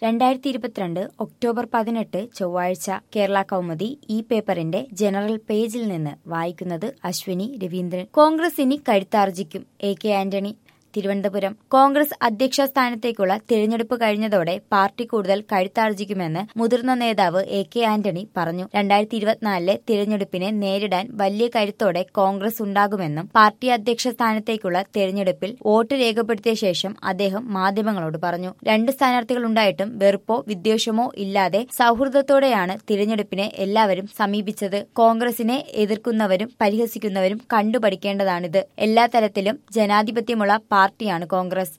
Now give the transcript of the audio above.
രണ്ടായിരത്തി ഇരുപത്തിരണ്ട് ഒക്ടോബർ പതിനെട്ട് ചൊവ്വാഴ്ച കേരള കൗമുദി ഈ പേപ്പറിന്റെ ജനറൽ പേജിൽ നിന്ന് വായിക്കുന്നത് അശ്വിനി രവീന്ദ്രൻ കോൺഗ്രസ് ഇനി കഴുത്താർജിക്കും എ കെ ആന്റണി തിരുവനന്തപുരം കോൺഗ്രസ് അധ്യക്ഷ സ്ഥാനത്തേക്കുള്ള തിരഞ്ഞെടുപ്പ് കഴിഞ്ഞതോടെ പാർട്ടി കൂടുതൽ കഴുത്താർജിക്കുമെന്ന് മുതിർന്ന നേതാവ് എ കെ ആന്റണി പറഞ്ഞു രണ്ടായിരത്തി ഇരുപത്തിനാലിലെ തിരഞ്ഞെടുപ്പിനെ നേരിടാൻ വലിയ കരുത്തോടെ കോൺഗ്രസ് ഉണ്ടാകുമെന്നും പാർട്ടി അധ്യക്ഷ സ്ഥാനത്തേക്കുള്ള തിരഞ്ഞെടുപ്പിൽ വോട്ട് രേഖപ്പെടുത്തിയ ശേഷം അദ്ദേഹം മാധ്യമങ്ങളോട് പറഞ്ഞു രണ്ട് സ്ഥാനാർത്ഥികൾ ഉണ്ടായിട്ടും വെറുപ്പോ വിദ്വേഷമോ ഇല്ലാതെ സൗഹൃദത്തോടെയാണ് തിരഞ്ഞെടുപ്പിനെ എല്ലാവരും സമീപിച്ചത് കോൺഗ്രസിനെ എതിർക്കുന്നവരും പരിഹസിക്കുന്നവരും കണ്ടുപഠിക്കേണ്ടതാണിത് എല്ലാ തരത്തിലും ജനാധിപത്യമുള്ള പാർട്ടിയാണ് കോൺഗ്രസ്